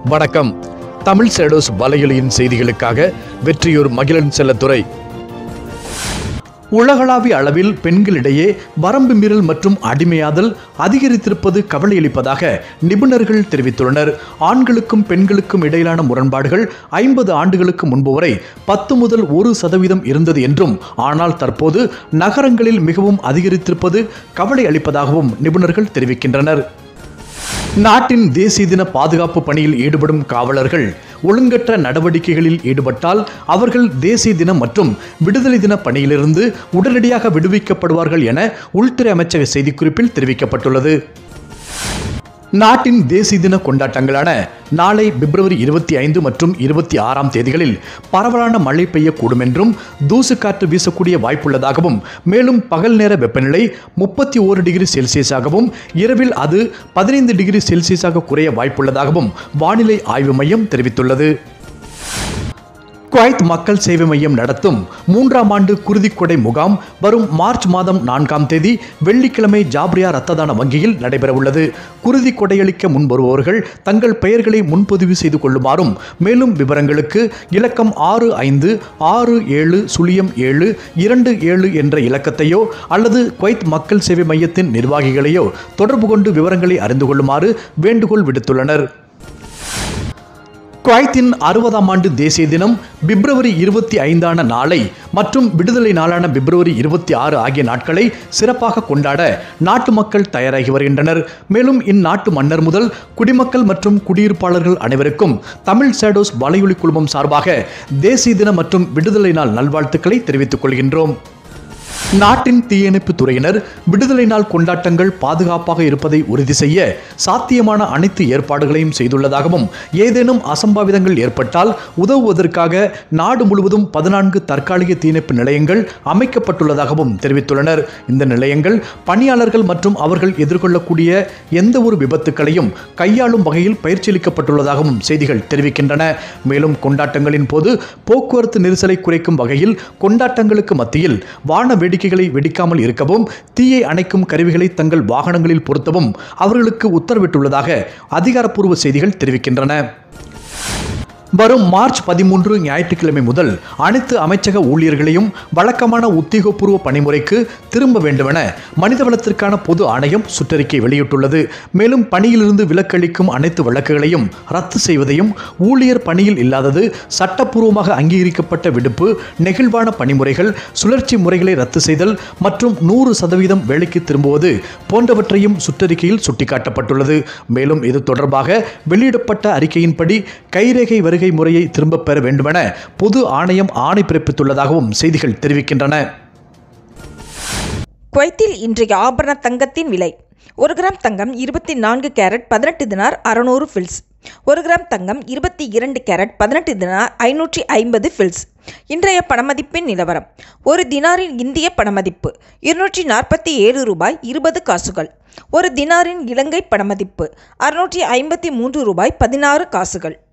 வணக்கம் தமிழ் சேடோஸ் வலையொலியின் செய்திகளுக்காக வெற்றியூர் மகிழன் செல்லத்துறை உலகளாவிய அளவில் பெண்களிடையே வரம்பு மீறல் மற்றும் அடிமையாதல் அதிகரித்திருப்பது கவலையளிப்பதாக நிபுணர்கள் தெரிவித்துள்ளனர் ஆண்களுக்கும் பெண்களுக்கும் இடையிலான முரண்பாடுகள் ஐம்பது ஆண்டுகளுக்கு முன்பு வரை பத்து முதல் ஒரு சதவீதம் இருந்தது என்றும் ஆனால் தற்போது நகரங்களில் மிகவும் அதிகரித்திருப்பது கவலை அளிப்பதாகவும் நிபுணர்கள் தெரிவிக்கின்றனர் நாட்டின் தேசிய தின பாதுகாப்பு பணியில் ஈடுபடும் காவலர்கள் ஒழுங்கற்ற நடவடிக்கைகளில் ஈடுபட்டால் அவர்கள் தேசிய தினம் மற்றும் விடுதலை தின பணியிலிருந்து உடனடியாக விடுவிக்கப்படுவார்கள் என உள்துறை அமைச்சக செய்திக்குறிப்பில் தெரிவிக்கப்பட்டுள்ளது நாட்டின் தேசிய தின கொண்டாட்டங்களான நாளை பிப்ரவரி இருபத்தி ஐந்து மற்றும் இருபத்தி ஆறாம் தேதிகளில் பரவலான மழை பெய்யக்கூடும் என்றும் தூசு காற்று வீசக்கூடிய வாய்ப்புள்ளதாகவும் மேலும் பகல் நேர வெப்பநிலை முப்பத்தி ஓரு டிகிரி செல்சியஸாகவும் இரவில் அது பதினைந்து டிகிரி செல்சியஸாக குறைய வாய்ப்புள்ளதாகவும் வானிலை ஆய்வு மையம் தெரிவித்துள்ளது குவைத் மக்கள் சேவை மையம் நடத்தும் மூன்றாம் ஆண்டு குருதிக்கொடை முகாம் வரும் மார்ச் மாதம் நான்காம் தேதி வெள்ளிக்கிழமை ஜாப்ரியா ரத்த தான வங்கியில் நடைபெறவுள்ளது குருதி கொடையளிக்க முன்வருபவர்கள் தங்கள் பெயர்களை முன்பதிவு செய்து கொள்ளுமாறும் மேலும் விவரங்களுக்கு இலக்கம் ஆறு ஐந்து ஆறு ஏழு சுழியம் ஏழு இரண்டு ஏழு என்ற இலக்கத்தையோ அல்லது குவைத் மக்கள் சேவை மையத்தின் நிர்வாகிகளையோ தொடர்பு கொண்டு விவரங்களை அறிந்து கொள்ளுமாறு வேண்டுகோள் விடுத்துள்ளனர் குவைத்தின் அறுபதாம் ஆண்டு தேசிய தினம் பிப்ரவரி இருபத்தி ஐந்தான நாளை மற்றும் விடுதலை நாளான பிப்ரவரி இருபத்தி ஆறு ஆகிய நாட்களை சிறப்பாக கொண்டாட நாட்டு மக்கள் தயாராகி வருகின்றனர் மேலும் இந்நாட்டு மன்னர் முதல் குடிமக்கள் மற்றும் குடியிருப்பாளர்கள் அனைவருக்கும் தமிழ் சேடோஸ் வலையொலி குழுமம் சார்பாக தேசிய தினம் மற்றும் விடுதலை நாள் நல்வாழ்த்துக்களை தெரிவித்துக் கொள்கின்றோம் நாட்டின் தீயணைப்பு துறையினர் விடுதலை நாள் கொண்டாட்டங்கள் பாதுகாப்பாக இருப்பதை உறுதி செய்ய சாத்தியமான அனைத்து ஏற்பாடுகளையும் செய்துள்ளதாகவும் ஏதேனும் அசம்பாவிதங்கள் ஏற்பட்டால் உதவுவதற்காக நாடு முழுவதும் பதினான்கு தற்காலிக தீயணைப்பு நிலையங்கள் அமைக்கப்பட்டுள்ளதாகவும் தெரிவித்துள்ளனர் இந்த நிலையங்கள் பணியாளர்கள் மற்றும் அவர்கள் எதிர்கொள்ளக்கூடிய எந்த ஒரு விபத்துக்களையும் கையாளும் வகையில் பயிற்சியளிக்கப்பட்டுள்ளதாகவும் செய்திகள் தெரிவிக்கின்றன மேலும் கொண்டாட்டங்களின் போது போக்குவரத்து நெரிசலை குறைக்கும் வகையில் கொண்டாட்டங்களுக்கு மத்தியில் வான வேடிக்கைகளை வெடிக்காமல் இருக்கவும் தீயை அணைக்கும் கருவிகளை தங்கள் வாகனங்களில் பொருத்தவும் அவர்களுக்கு உத்தரவிட்டுள்ளதாக அதிகாரப்பூர்வ செய்திகள் தெரிவிக்கின்றன வரும் மார்ச் பதிமூன்று ஞாயிற்றுக்கிழமை முதல் அனைத்து அமைச்சக ஊழியர்களையும் வழக்கமான உத்தியோகபூர்வ பணிமுறைக்கு திரும்ப வேண்டுமென மனிதவளத்திற்கான பொது ஆணையம் சுற்றறிக்கை வெளியிட்டுள்ளது மேலும் பணியிலிருந்து விலக்களிக்கும் அனைத்து வழக்குகளையும் ரத்து செய்வதையும் ஊழியர் பணியில் இல்லாதது சட்டப்பூர்வமாக அங்கீகரிக்கப்பட்ட விடுப்பு நெகிழ்வான பணிமுறைகள் சுழற்சி முறைகளை ரத்து செய்தல் மற்றும் நூறு சதவீதம் வேலைக்கு திரும்புவது போன்றவற்றையும் சுற்றறிக்கையில் சுட்டிக்காட்டப்பட்டுள்ளது மேலும் இது தொடர்பாக வெளியிடப்பட்ட அறிக்கையின்படி கைரேகை வருகை முறையை திரும்பப் பெற வேண்டுமென பொது ஆணையம் ஆணை பிறப்பித்துள்ளதாகவும் செய்திகள் தெரிவிக்கின்றன குவைத்தில் இன்றைய ஆபரண தங்கத்தின் விலை ஒரு கிராம் தங்கம் இருபத்தி நான்கு கேரட் பதினெட்டு தினார் அறநூறு ஃபில்ஸ் ஒரு கிராம் தங்கம் இருபத்தி இரண்டு கேரட் பதினெட்டு தினார் ஐநூற்றி ஐம்பது ஃபில்ஸ் இன்றைய பணமதிப்பின் நிலவரம் ஒரு தினாரின் இந்திய பணமதிப்பு இருநூற்றி நாற்பத்தி ஏழு ரூபாய் இருபது காசுகள் ஒரு தினாரின் இலங்கை பணமதிப்பு அறுநூற்றி ஐம்பத்தி மூன்று ரூபாய் பதினாறு காசுகள்